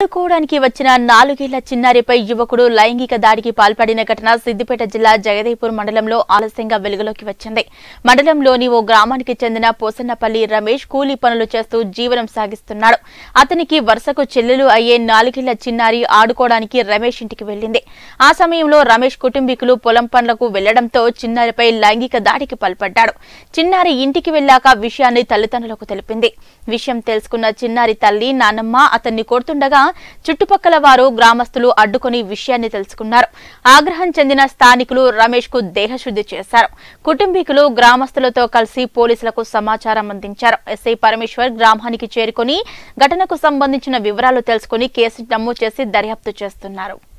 ఆడుకోవడానికి వచ్చిన నాలుగేళ్ల చిన్నారిపై యువకుడు లైంగిక దాడికి పాల్పడిన ఘటన సిద్దిపేట జిల్లా జగదేపూర్ మండలంలో ఆలస్యంగా వెలుగులోకి వచ్చింది మండలంలోని ఓ గ్రామానికి చెందిన పోసన్నపల్లి రమేష్ కూలీ పనులు చేస్తూ జీవనం సాగిస్తున్నాడు అతనికి వరుసకు చెల్లెలు అయ్యే నాలుగేళ్ల చిన్నారి ఆడుకోవడానికి రమేష్ ఇంటికి వెళ్లింది ఆ సమయంలో రమేష్ కుటుంబీకులు పొలం పనులకు వెళ్లడంతో చిన్నారిపై లైంగిక దాడికి పాల్పడ్డాడు చిన్నారి ఇంటికి వెళ్లాక విషయాన్ని తల్లిదండ్రులకు తెలిపింది విషయం తెలుసుకున్న చిన్నారి తల్లి నానమ్మ అతన్ని కొడుతుండగా చుట్టుపక్కల వారు గ్రామస్తులు అడ్డుకొని విషయాన్ని తెలుసుకున్నారు ఆగ్రహం చెందిన స్థానికులు రమేష్ కు దేహశుద్ధి చేశారు కుటుంబీకులు గ్రామస్తులతో కలిసి పోలీసులకు సమాచారం అందించారు ఎస్ఐ పరమేశ్వర్ గ్రామానికి చేరుకొని ఘటనకు సంబంధించిన వివరాలు తెలుసుకుని కేసు నమోదు చేసి దర్యాప్తు చేస్తున్నారు